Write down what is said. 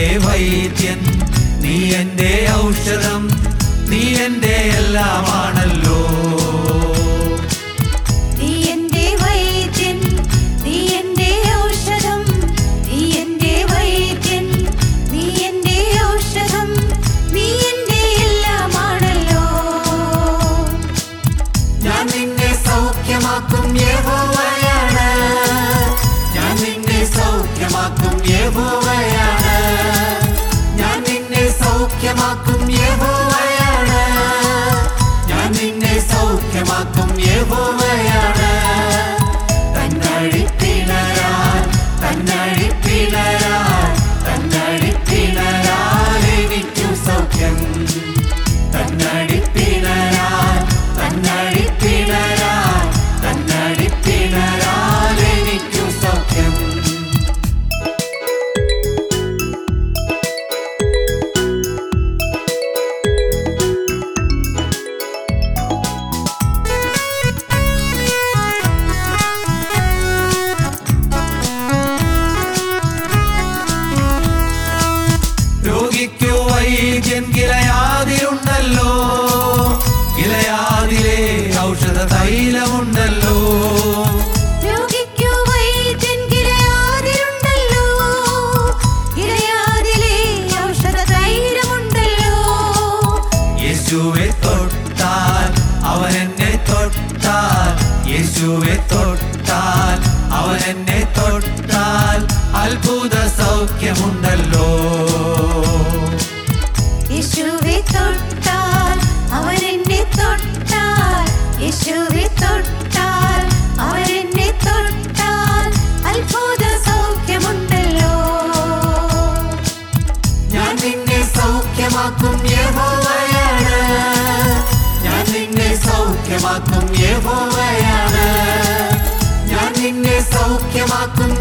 എന്റെ വൈദ്യൻ നീ എന്റെ ഔഷധം നീ എന്റെ എല്ലാമാണല്ലോ നീ എന്റെ വൈദ്യൻ നീ എന്റെ ഔഷധം നീ എന്റെ വൈദ്യൻ നീ എന്റെ ഔഷധം നീ എന്റെ എല്ലാമാണല്ലോ ഞാൻ നിന്നെ സൗഖ്യമാക്കും യഹോവയാണ് ഞാൻ നിന്നെ സൗഖ്യമാക്കും യഹോവയാണ് ഞാൻ നിന്നെ സൗഖ്യമാക്കും യഹോവയാണ് ഞാൻ നിന്നെ സൗഖ്യമാക്കും യഹോവയാണ് തന്നഴിപ്പിണരാൻ തന്നഴിപ്പിണരാൻ തന്നഴിപ്പിണരാൻ എനിക്കു സൗഖ്യം തന്നടിപ്പിണരാൻ തന്നടിപ്പിണരാൻ തന്നടിപ്പിണരാൻ എനിക്കു സൗഖ്യം രോഗിക്കു വൈദ്യൻ ഗിലയാതിലുണ്ടല്ലോ ഗിലയാതിലെ ഔഷധ തൈലമുണ്ടല്ലോ രോഗിക്കു വൈദ്യൻ ഗിലയാദിലുണ്ടല്ലോ ഗിലയാദിലെ ഔഷധ തൈലമുണ്ടല്ലോ യേശുവെ തൊട്ടാൽ അവൻ എന്നെ തൊട്ടാൽ യേശുവെ തൊട്ടാൽ അവൻ എന്നെ തൊട്ടാൽ അത്ഭുത സൗഖ്യമുണ്ടല്ലോ യേശുവെ തൊട്ടാൽ അവൻ എന്നെ തൊട്ടാൽ യേശുവെ തൊട്ടാൽ അവൻ എന്നെ തൊട്ടാൽ അത്ഭുത സൗഖ്യമുണ്ടല്ലോ ഞാൻ നിന്നെ സൗഖ്യമാക്കും യഹോവയാണ് ഞാൻ നിന്നെ സൗഖ്യമാക്കും യഹോവയാണ് ഞാൻ നിന്നെ സൗഖ്യമാക്കും